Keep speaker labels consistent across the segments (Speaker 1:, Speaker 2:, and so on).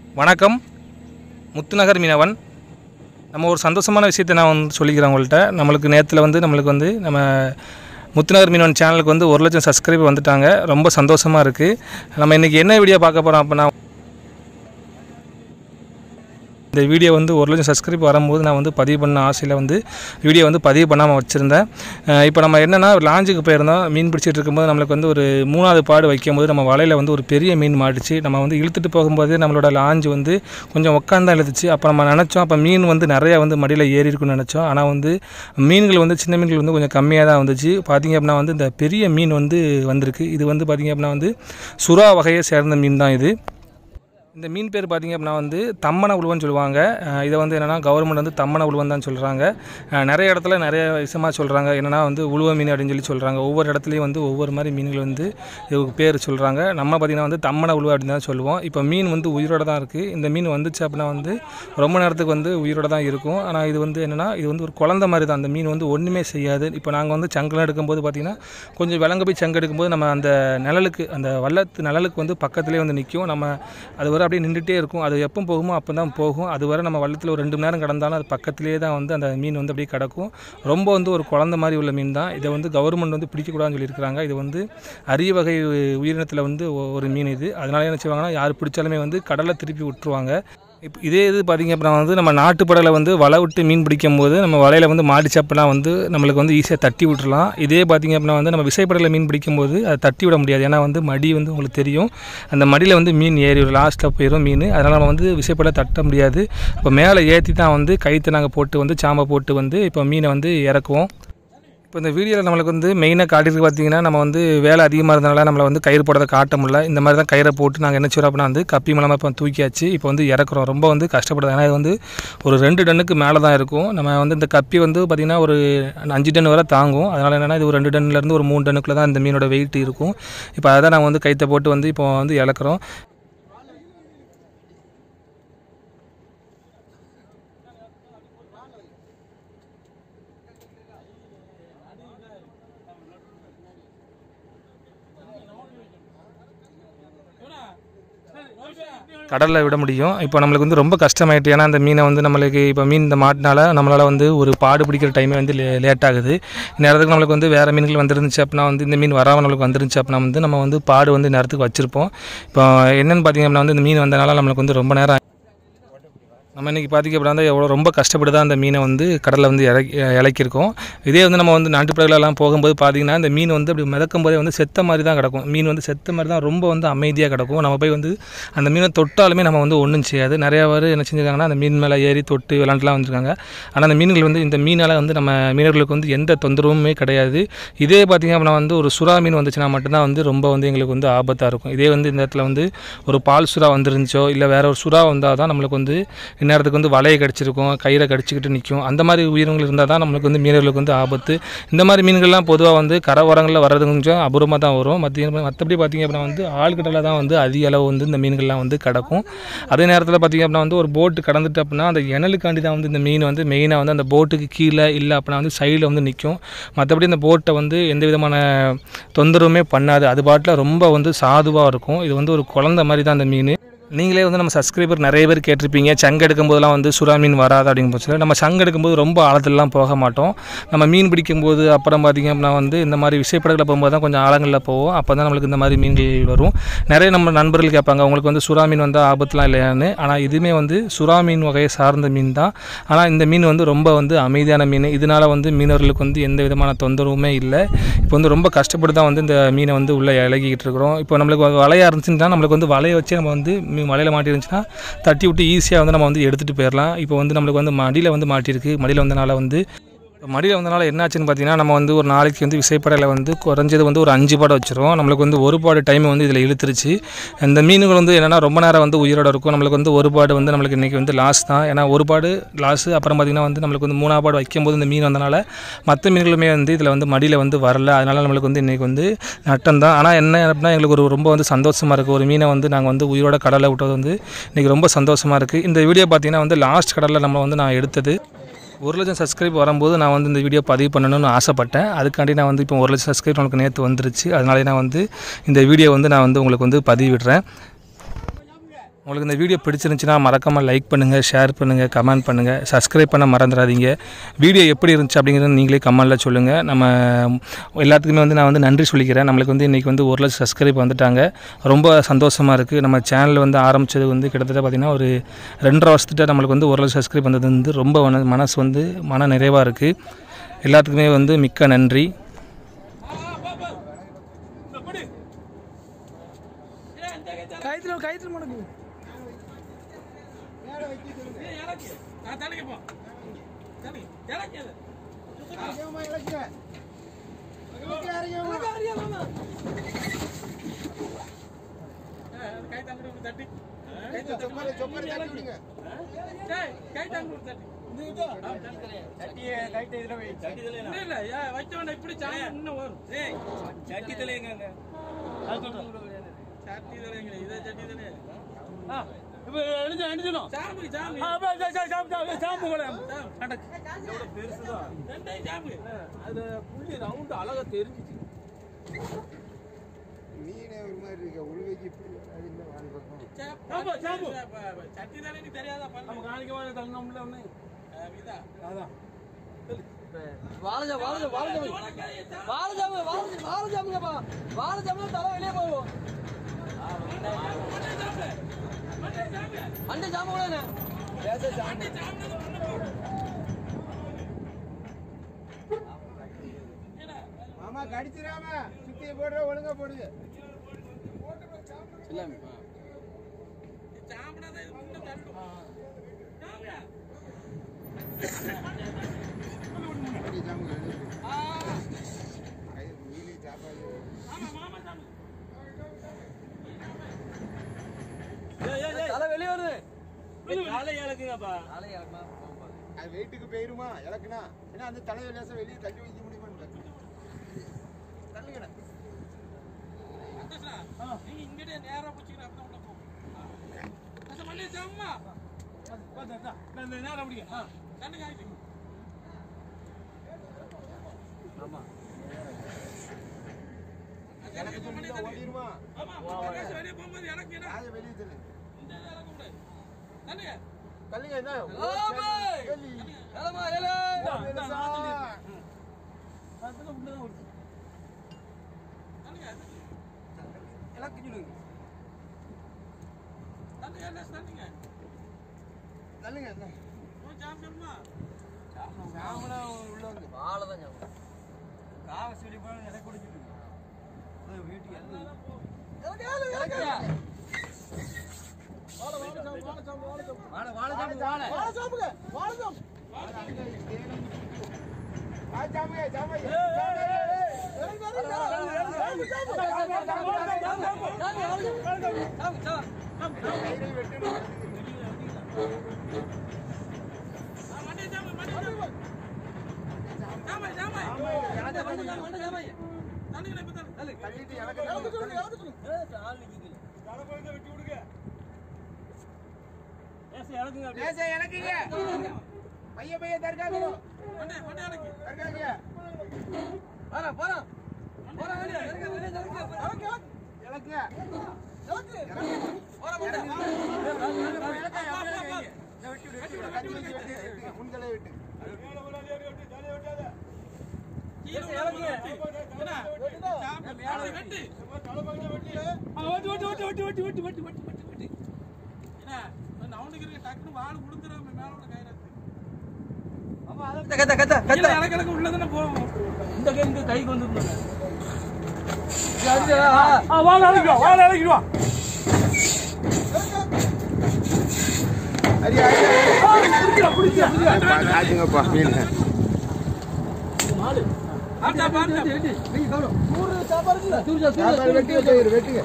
Speaker 1: வணக்கம் முத்துநகர் மீனவன் நம்ம ஒரு சந்தோஷமான விஷயத்தை நான் வந்து சொல்லிக்கிறேன் உங்கள்கிட்ட நம்மளுக்கு நேரத்தில் வந்து நம்மளுக்கு வந்து நம்ம முத்துநகர் மீனவன் சேனலுக்கு வந்து ஒரு லட்சம் சப்ஸ்கிரைபர் வந்துட்டாங்க ரொம்ப சந்தோஷமாக இருக்குது நம்ம இன்றைக்கி என்ன வீடியோ பார்க்க போகிறோம் அப்படின்னா இந்த வீடியோ வந்து ஒரு லட்சம் சப்ஸ்கிரைப் வரும்போது நான் வந்து பதிவு பண்ண ஆசையில் வந்து வீடியோ வந்து பதிவு பண்ணாமல் வச்சுருந்தேன் அஹ் இப்போ நம்ம என்னென்னா லாஞ்சுக்கு போயிருந்தோம் மீன் பிடிச்சிட்டு இருக்கும்போது நம்மளுக்கு வந்து ஒரு மூணாவது பாடு வைக்கும்போது நம்ம வலையில் வந்து ஒரு பெரிய மீன் மாட்டுச்சு நம்ம வந்து இழுத்துட்டு போகும்போதே நம்மளோட லாஞ்சு வந்து கொஞ்சம் உட்காந்து இழுத்துச்சு அப்போ நம்ம நினச்சோம் அப்போ மீன் வந்து நிறையா வந்து மடியில் ஏறி இருக்குன்னு நினச்சோம் ஆனால் வந்து மீன்கள் வந்து சின்ன மீன்கள் வந்து கொஞ்சம் கம்மியாக தான் வந்துச்சு பார்த்திங்க அப்படின்னா வந்து இந்த பெரிய மீன் வந்து வந்திருக்கு இது வந்து பார்த்திங்க அப்படின்னா வந்து சுறா வகையை சேர்ந்த மீன் தான் இது இந்த மீன் பேர் பார்த்திங்க அப்படின்னா வந்து தம்மன உழுவன்னு சொல்லுவாங்க அஹ் இதை வந்து என்னென்னா கவர்மெண்ட் வந்து தம்மன உழுவன் தான் சொல்கிறாங்க அஹ் நிறைய இடத்துல நிறைய விஷயமா சொல்கிறாங்க என்னென்னா வந்து உழுவ மீன் அப்படின்னு சொல்லி சொல்கிறாங்க ஒவ்வொரு இடத்துலையும் வந்து ஒவ்வொரு மாதிரி மீன்கள் வந்து இதுக்கு பேர் சொல்கிறாங்க நம்ம பார்த்திங்கன்னா வந்து தம்மன உழுவ அப்படின்னு தான் சொல்லுவோம் இப்போ மீன் வந்து உயிரோட தான் இருக்குது இந்த மீன் வந்துச்சு அப்படின்னா வந்து ரொம்ப நேரத்துக்கு வந்து உயிரோட தான் இருக்கும் ஆனால் இது வந்து என்னென்னா இது வந்து ஒரு குழந்த மாதிரி தான் அந்த மீன் வந்து ஒன்றுமே செய்யாது இப்போ நாங்கள் வந்து சங்கெலாம் எடுக்கும்போது பார்த்திங்கன்னா கொஞ்சம் விலங்க போய் சங்கு எடுக்கும்போது நம்ம அந்த நிழலுக்கு அந்த வல்லத்து நிழலுக்கு வந்து பக்கத்துலேயே வந்து நிற்கும் நம்ம அது வரை அப்படியே நின்றுட்டே இருக்கும் அது எப்போ போகுமோ அப்போ தான் போகும் அது வரை நம்ம வள்ளத்தில் ஒரு ரெண்டு மணி நேரம் கடந்தாலும் அது பக்கத்துலேயே தான் வந்து அந்த மீன் வந்து அப்படியே கிடக்கும் ரொம்ப வந்து ஒரு குழந்த மாதிரி உள்ள மீன் தான் இதை வந்து கவர்மெண்ட் வந்து பிடிக்கக்கூடாதுன்னு சொல்லியிருக்கிறாங்க இது வந்து அரிய வகை உயிரினத்தில் வந்து ஒ- ஒரு மீன் இது அதனால என்ன செய்வாங்கன்னா யார் பிடிச்சாலுமே வந்து கடலில் திருப்பி விட்டுருவாங்க இப்போ இதே இது பார்த்திங்க அப்படின்னா வந்து நம்ம நாட்டுப்படலை வந்து வலை விட்டு மீன் பிடிக்கும் போது நம்ம வலையில் வந்து மாடிச்சு அப்படின்னா வந்து நம்மளுக்கு வந்து ஈஸியாக தட்டி விட்டுறலாம் இதே பார்த்திங்க அப்படின்னா வந்து நம்ம விசைப்படலை மீன் பிடிக்கும்போது அதை தட்டி விட முடியாது ஏன்னா வந்து மடி வந்து உங்களுக்கு தெரியும் அந்த மடியில் வந்து மீன் ஏறி லாஸ்ட்டில் போயிடும் மீன் அதனால் நம்ம வந்து விசைப்படலை தட்ட முடியாது இப்போ மேலே ஏற்றி தான் வந்து கைத்தை நாங்கள் போட்டு வந்து சாம்பை போட்டு வந்து இப்போ மீனை வந்து இறக்குவோம் இப்போ இந்த வீடியோவில் நம்மளுக்கு வந்து மெயினாக காட்டியிருக்கு பார்த்தீங்கன்னா நம்ம வந்து வேலை அதிகமாக இருந்தனால நம்மளை வந்து கயிறு போடுறதை காட்ட முடியல இந்த மாதிரி தான் கயிறை போட்டு நாங்கள் என்ன செய்கிறோம் அப்படின்னா வந்து கப்பி மூலமாக இப்போ தூக்கியாச்சு இப்போ வந்து இறக்குறோம் ரொம்ப வந்து கஷ்டப்படுது ஏன்னா இது வந்து ஒரு ரெண்டு டன்னுக்கு மேலே தான் இருக்கும் நம்ம வந்து இந்த கப்பி வந்து பார்த்திங்கன்னா ஒரு அஞ்சு டன் வரை தாங்கும் அதனால் என்னென்னா இது ஒரு ரெண்டு டன்லேருந்து ஒரு மூணு டன்னுக்குள்ளே தான் இந்த மீனோட வெயிட் இருக்கும் இப்போ அதை தான் நாங்கள் வந்து கைத்தை போட்டு வந்து இப்போ வந்து இழக்கிறோம் கடலில் விட முடியும் இப்போ நம்மளுக்கு வந்து ரொம்ப கஷ்டமாயிட்டு ஏன்னா அந்த மீனை வந்து நம்மளுக்கு இப்போ மீன் இந்த மாட்டினால நம்மளால் வந்து ஒரு பாடு பிடிக்கிற டைமே வந்து லேட் ஆகுது நேரத்துக்கு நம்மளுக்கு வந்து வேறு மீன்கள் வந்துருந்துச்சு அப்படின்னா வந்து இந்த மீன் வராமல் நம்மளுக்கு வந்துருந்துச்சு அப்படின்னா வந்து நம்ம வந்து பாடு வந்து நேரத்துக்கு வச்சுருப்போம் இப்போ என்னென்னு பார்த்தீங்க அப்படின்னா வந்து இந்த மீன் வந்தனால நம்மளுக்கு வந்து ரொம்ப நேரம் நம்ம இன்றைக்கி பார்த்திங்க அப்படின்னா எவ்வளோ ரொம்ப கஷ்டப்பட்டு தான் அந்த மீனை வந்து கடலில் வந்து இறக்கி இலக்கியிருக்கோம் இதே வந்து நம்ம வந்து நாட்டுப்படகுலலாம் போகும்போது பார்த்திங்கன்னா இந்த மீன் வந்து அப்படி மிதக்கும் போதே வந்து செத்த மாதிரி தான் கிடக்கும் மீன் வந்து செத்த மாதிரி தான் ரொம்ப வந்து அமைதியாக கிடக்கும் நம்ம போய் வந்து அந்த மீனை தொட்டாலுமே நம்ம வந்து ஒன்றும் செய்யாது நிறையா பேர் என்ன செஞ்சுருக்காங்கன்னா அந்த மீன் மேலே ஏறி தொட்டு விளாண்டுலாம் வந்துருக்காங்க ஆனால் அந்த மீன்கள் வந்து இந்த மீனால் வந்து நம்ம மீனவர்களுக்கு வந்து எந்த தொந்தரவுமே கிடையாது இதே பார்த்திங்க அப்படின்னா வந்து ஒரு சுறா மீன் வந்துச்சுன்னா மட்டும்தான் வந்து ரொம்ப வந்து எங்களுக்கு வந்து ஆபத்தாக இருக்கும் இதே வந்து இந்த இடத்துல வந்து ஒரு பால் சுறா வந்துருந்துச்சோ இல்லை வேற ஒரு சுறா வந்தால் தான் நம்மளுக்கு வந்து இந்நேரத்துக்கு வந்து வலையை கடிச்சிருக்கும் கயிறை கடிச்சிக்கிட்டு நிற்கும் அந்த மாதிரி உயிரினங்கள் இருந்தால் தான் நம்மளுக்கு வந்து மீனவர்களுக்கு வந்து ஆபத்து இந்த மாதிரி மீன்கள்லாம் பொதுவாக வந்து கரை ஓரங்களில் வர்றது கொஞ்சம் அபூர்வமாக தான் வரும் மற்ற மற்றபடி பார்த்திங்க அப்படின்னா வந்து ஆழ்கடலில் தான் வந்து அதிக அளவு வந்து இந்த மீன்கள்லாம் வந்து கிடக்கும் அதே நேரத்தில் பார்த்திங்க அப்படின்னா வந்து ஒரு போட்டு கடந்துட்டு அப்படின்னா அந்த இணலுக்காண்டி தான் வந்து இந்த மீன் வந்து மெயினாக வந்து அந்த போட்டுக்கு கீழே இல்லை அப்படின்னா வந்து சைடில் வந்து நிற்கும் மற்றபடி இந்த போட்டை வந்து எந்த விதமான தொந்தரவுமே பண்ணாது அது பாட்டில் ரொம்ப வந்து சாதுவாக இருக்கும் இது வந்து ஒரு குழந்த மாதிரி தான் அந்த மீன் நீங்களே வந்து நம்ம சப்ஸ்கிரைபர் நிறைய பேர் கேட்டிருப்பீங்க சங்கு எடுக்கும்போதெல்லாம் வந்து சுறா மீன் வராது அப்படிங்கிற பட்சத்தில் நம்ம சங்கு எடுக்கும்போது ரொம்ப ஆழத்துலலாம் போக மாட்டோம் நம்ம மீன் பிடிக்கும்போது அப்புறம் பார்த்திங்க அப்படின்னா வந்து இந்த மாதிரி விசைப்படகுல போகும்போது தான் கொஞ்சம் ஆழங்களில் போவோம் அப்போ தான் நம்மளுக்கு இந்த மாதிரி மீன்கள் வரும் நிறைய நம்ம நண்பர்கள் கேட்பாங்க உங்களுக்கு வந்து சுறா மீன் வந்தால் ஆபத்துலாம் இல்லையான்னு ஆனால் இதுவுமே வந்து சுறா மீன் வகையை சார்ந்த மீன் தான் ஆனால் இந்த மீன் வந்து ரொம்ப வந்து அமைதியான மீன் இதனால் வந்து மீனவர்களுக்கு வந்து எந்த விதமான தொந்தரவுமே இல்லை இப்போ வந்து ரொம்ப கஷ்டப்பட்டு தான் வந்து இந்த மீனை வந்து உள்ளே இலகிக்கிட்டு இருக்கிறோம் இப்போ நம்மளுக்கு வலையாக இருந்துச்சுன்னா நம்மளுக்கு வந்து வலையை வச்சு நம்ம வந்து மீ- மலையில் மாட்டிருந்துச்சுன்னா தட்டி விட்டு ஈஸியாக வந்து நம்ம வந்து எடுத்துகிட்டு போயிடலாம் இப்போ வந்து நம்மளுக்கு வந்து மடியில் வந்து மாட்டியிருக்கு மடியில் வந்தனால வந்து மடியில் வந்தனால என்னாச்சுன்னு பார்த்தீங்கன்னா நம்ம வந்து ஒரு நாளைக்கு வந்து விசைப்படையில் வந்து குறைஞ்சது வந்து ஒரு அஞ்சு பாடு வச்சிரும் நம்மளுக்கு வந்து ஒரு பாடு டைம் வந்து இதில் இழுத்துருச்சு இந்த மீன்கள் வந்து என்னென்னா ரொம்ப நேரம் வந்து உயிரோட இருக்கும் நம்மளுக்கு வந்து ஒரு பாடு வந்து நம்மளுக்கு இன்றைக்கி வந்து லாஸ் தான் ஏன்னா ஒரு பாடு லாஸு அப்புறம் பார்த்திங்கன்னா வந்து நம்மளுக்கு வந்து மூணாவது பாடு வைக்கும்போது இந்த மீன் வந்தனால மற்ற மீன்களுமே வந்து இதில் வந்து மடியில் வந்து வரல அதனால் நம்மளுக்கு வந்து இன்றைக்கி வந்து நட்டம் தான் ஆனால் என்ன அப்படின்னா எங்களுக்கு ஒரு ரொம்ப வந்து சந்தோஷமாக இருக்குது ஒரு மீனை வந்து நாங்கள் வந்து உயிரோட கடலில் விட்டது வந்து இன்றைக்கி ரொம்ப சந்தோஷமாக இருக்குது இந்த வீடியோ பார்த்திங்கன்னா வந்து லாஸ்ட் கடலில் நம்ம வந்து நான் எடுத்தது ஒரு லட்சம் சப்ஸ்கிரைப் வரும்போது நான் வந்து இந்த வீடியோ பதிவு பண்ணணும்னு ஆசைப்பட்டேன் அதுக்காண்டி நான் வந்து இப்போ ஒரு லட்சம் சப்ஸ்கிரைப் நமக்கு நேற்று வந்துருச்சு அதனாலே நான் வந்து இந்த வீடியோ வந்து நான் வந்து உங்களுக்கு வந்து பதிவிடுறேன் உங்களுக்கு இந்த வீடியோ பிடிச்சிருந்துச்சுன்னா மறக்காமல் லைக் பண்ணுங்கள் ஷேர் பண்ணுங்கள் கமெண்ட் பண்ணுங்கள் சப்ஸ்கிரைப் பண்ண மறந்துடாதீங்க வீடியோ எப்படி இருந்துச்சு அப்படிங்கிறத நீங்களே கமெண்ட்டில் சொல்லுங்கள் நம்ம எல்லாத்துக்குமே வந்து நான் வந்து நன்றி சொல்லிக்கிறேன் நம்மளுக்கு வந்து இன்றைக்கி வந்து ஒரு லட்சம் சப்ஸ்கிரைப் வந்துட்டாங்க ரொம்ப சந்தோஷமாக இருக்குது நம்ம சேனல் வந்து ஆரம்பித்தது வந்து கிட்டத்தட்ட பார்த்திங்கன்னா ஒரு ரெண்டரை வருஷத்துட்ட நம்மளுக்கு வந்து ஒரு லட்சம் சப்ஸ்கிரைப் வந்தது வந்து ரொம்ப மன மனசு வந்து மன நிறைவாக இருக்குது எல்லாத்துக்குமே வந்து மிக்க நன்றி
Speaker 2: கைத்துல கைத்துல முடக்கு
Speaker 3: மீனே ஒரு மாதிரி இருக்கு உள்வைக்கு இப்படி அது இல்லை வால் பக்கம்
Speaker 2: வாழஜா வாழஜா வாழஜா வாழஜாம வாழஜா வாழஜாமுங்கப்பா வாழஜாமுல தலை வெளியே போகும் அண்டை ஜாம கூட
Speaker 3: மாமா கடிச்சிடாம சுத்திய போடுற ஒழுங்கா போடுங்க அப்படி ஜாமு கழுவு. அது மீனே சாப்பாடு
Speaker 2: தலை வெளியே வருது
Speaker 3: அது வெயிட்டுக்கு போயிருமா இலக்குனா ஏன்னா அந்த தலையை லேசா வெளியே தள்ளி வைக்க முடியுமா தள்ளுங்கண்ணா எனக்கு சொல்லி ஓடிடுமா காதை வெளியே தள்ளு தள்ளுங்க என்ன கேள்வி.
Speaker 2: ஏலமா ஏலே
Speaker 3: லேசா. தள்ளுங்க என்ன சாமனா உள்ள வந்து
Speaker 2: வாழதான் ஞாபகம் பைய பைய தர்காங்க தர்காங்க போறா போறா போறா வெளியே வெளியே வெளியே
Speaker 3: இலக்குங்க
Speaker 2: போறா போறா
Speaker 3: முன்தலை விட்டு
Speaker 2: கத்த கத்த கத்த
Speaker 4: இந்த கை இந்த கைக்கு வந்துருந்தோம்
Speaker 2: ஆ
Speaker 4: வாழ அழைக்குவா வாழ அழைக்குவா
Speaker 3: அரியா காட்டுங்கப்பா மீன் சாப்பாடு வெட்டி வச்சு வெட்டுங்க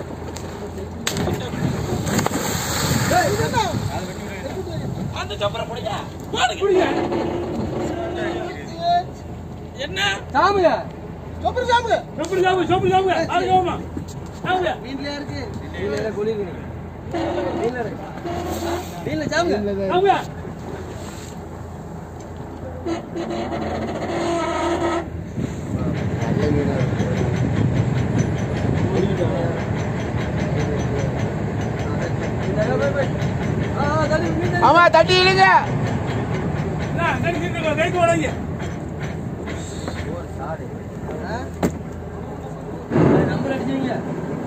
Speaker 4: என்ன
Speaker 2: சாமுங்க
Speaker 3: சொப்பரு சாமுங்க
Speaker 4: எப்படி சாப்பிடு சோப்பு சாப்பிடு ஆளுங்க சாப்பிடு
Speaker 2: மீன்ல இருக்கு மீன்ல குளி இருக்கு மீன்ல இருக்கு மீன்ல சாமுங்க
Speaker 4: சாப்பிடு
Speaker 3: நல்ல மீனா இருக்கு.
Speaker 2: சரி, போய், போய். ஆ, ஆ, தள்ளி, மீன் தள்ளி.
Speaker 3: ஆமா தட்டி இழுங்க
Speaker 4: என்ன, கை கை- கைக்கு வராங்க
Speaker 2: ஒரு சாடு. ஆ? நம்பர் அடிச்சீங்க